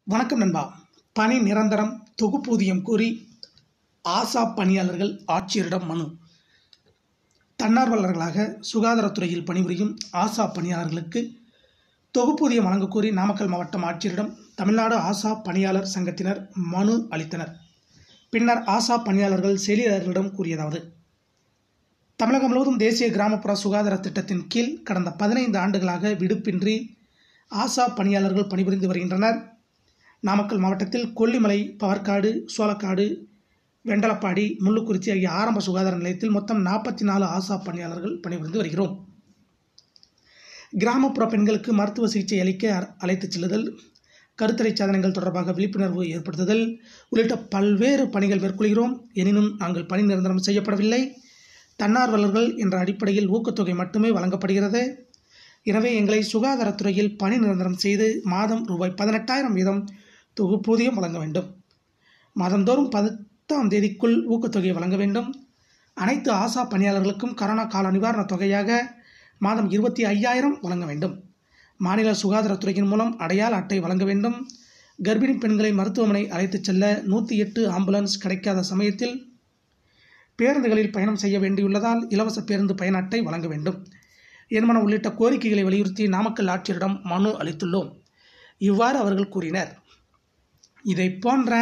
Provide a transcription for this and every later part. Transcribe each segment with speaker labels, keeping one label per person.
Speaker 1: வணக்கம் நண்பா பணி நிரந்தரம் தொகுப்பூதியம் கோரி ஆசா பணியாளர்கள் ஆட்சியரிடம் மனு தன்னார்வலர்களாக சுகாதாரத்துறையில் பணிபுரியும் ஆசா பணியாளர்களுக்கு தொகுப்பூதியம் வழங்கக் கோரி நாமக்கல் மாவட்டம் ஆட்சியரிடம் தமிழ்நாடு ஆசா பணியாளர் சங்கத்தினர் மனு அளித்தனர் பின்னர் ஆசா பணியாளர்கள் செய்தியாளர்களிடம் கூறியதாவது தமிழகம் முழுவதும் தேசிய கிராமப்புற சுகாதார திட்டத்தின் கீழ் கடந்த பதினைந்து ஆண்டுகளாக விடுப்பின்றி ஆசா பணியாளர்கள் பணிபுரிந்து வருகின்றனர் நாமக்கல் மாவட்டத்தில் கொல்லிமலை பவர்காடு சோளக்காடு வெண்டலப்பாடி முள்ளுக்குறிச்சி ஆகிய ஆரம்ப சுகாதார நிலையத்தில் மொத்தம் நாற்பத்தி நாலு ஆசா பணியாளர்கள் பணிபுரிந்து வருகிறோம் கிராமப்புற பெண்களுக்கு மருத்துவ சிகிச்சை அளிக்க அ- அழைத்துச் செல்லுதல் கருத்தடை சாதனங்கள் தொடர்பாக விழிப்புணர்வு ஏற்படுத்துதல் உள்ளிட்ட பல்வேறு பணிகள் மேற்கொள்கிறோம் எனினும் நாங்கள் பணி நிரந்தரம் செய்யப்படவில்லை தன்னார்வலர்கள் என்ற அடிப்படையில் ஊக்கத்தொகை மட்டுமே வழங்கப்படுகிறது எனவே எங்களை சுகாதாரத்துறையில் பணி நிரந்தரம் செய்து மாதம் ரூபாய் பதினெட்டாயிரம் வீதம் தொகுப்பூதியம் வழங்க வேண்டும் மாதந்தோறும் பத்தாம் தேதிக்குள் ஊக்கத்தொகையை வழங்க வேண்டும் அனைத்து ஆசா பணியாளர்களுக்கும் கரோனா கால நிவாரணத் தொகையாக மாதம் இருபத்தி ஐயாயிரம் வழங்க வேண்டும் மாநில சுகாதாரத்துறையின் மூலம் அடையாள அட்டை வழங்க வேண்டும் கர்ப்பிணி பெண்களை மருத்துவமனை அழைத்துச் செல்ல நூற்றி எட்டு ஆம்புலன்ஸ் கிடைக்காத சமயத்தில் பேருந்துகளில் பயணம் செய்ய வேண்டியுள்ளதால் இலவச பேருந்து பயண அட்டை வழங்க வேண்டும் என்பன உள்ளிட்ட கோரிக்கைகளை வலியுறுத்தி நாமக்கல் ஆட்சியரிடம் மனு அளித்துள்ளோம் இவ்வாறு அவர்கள் கூறினர் இதை போன்ற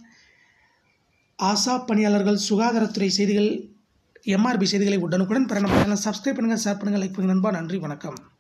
Speaker 1: ஆசா பணியாளர்கள் சுகாதாரத்துறை செய்திகள் எம்ஆர்பி செய்திகளை உடனுக்குடன் பெற நம்ம சேனலை சப்ஸ்கிரைப் பண்ணுங்கள் ஷேர் பண்ணுங்கள் லைக் பண்ணுங்கள் நண்பா நன்றி வணக்கம்